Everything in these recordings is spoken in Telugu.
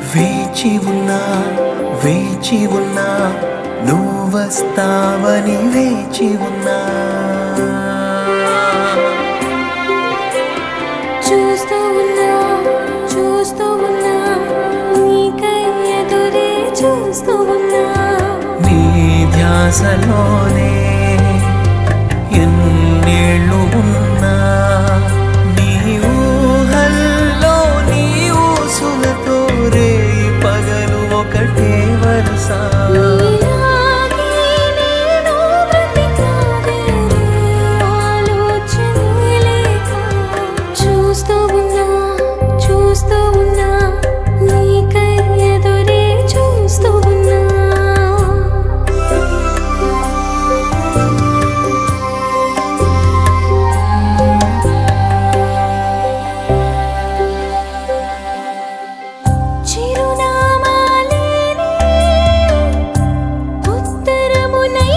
వేచి ఉన్నా వేచి ఉన్నా నువ్వస్తావని వేచి ఉన్నా చూస్తూ ఉన్నా చూస్తూ ఉన్నా నీకై ఎదురే చూస్తూ ఉన్నా నీ ధ్యాసలోనే ఎన్నేళ్ళు ఉన్నా నీ ఊహల్లో నీ ఊసులతో రే పగలు ఒకటే వరుస నీలాగే నేను బ్రతికానే ఆలోచనే లేక చూస్తూ ఉన్నా చూస్తూ ఉన్నా నీకై ఎదురే చూస్తూ ఉన్నా చిరునామా లేని ఉత్తరమునై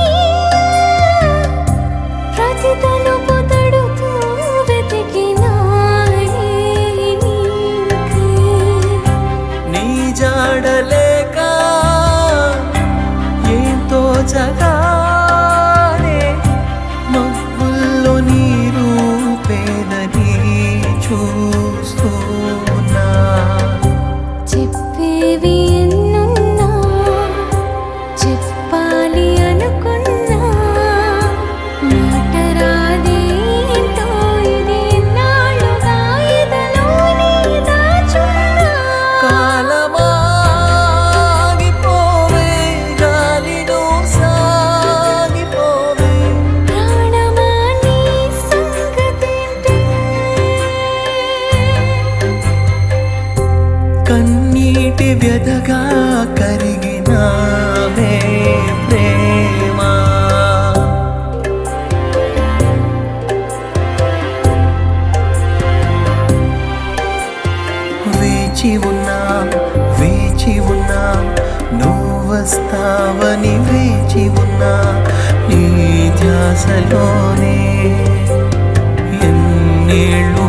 ప్రతి తలుపు తడుతూ వెతికినానే నీకై. నీ జాడలేక ఏంతో జగానే మబ్బుల్లో నీ రూపేదని చూస్తున్నా చెప్పేవి ఎన్నున్నా చెప్పాలి అనుకున్నా మాట రాదేంటో ఇది ఎన్నాళ్ళుగా ఎదలోనే దాచున్నా కాలమాగిపోవే గాలిలో సాగిపోవే ప్రాణమా నీ సంగతేంటి కన్నీటి వ్యధగా కరిగినావే ప్రేమ వేచి ఉన్నా వేచి ఉన్నా నువ్వస్తావని వేచి ఉన్నా నీ ధ్యాసలోనే ఎన్నేళ్ళు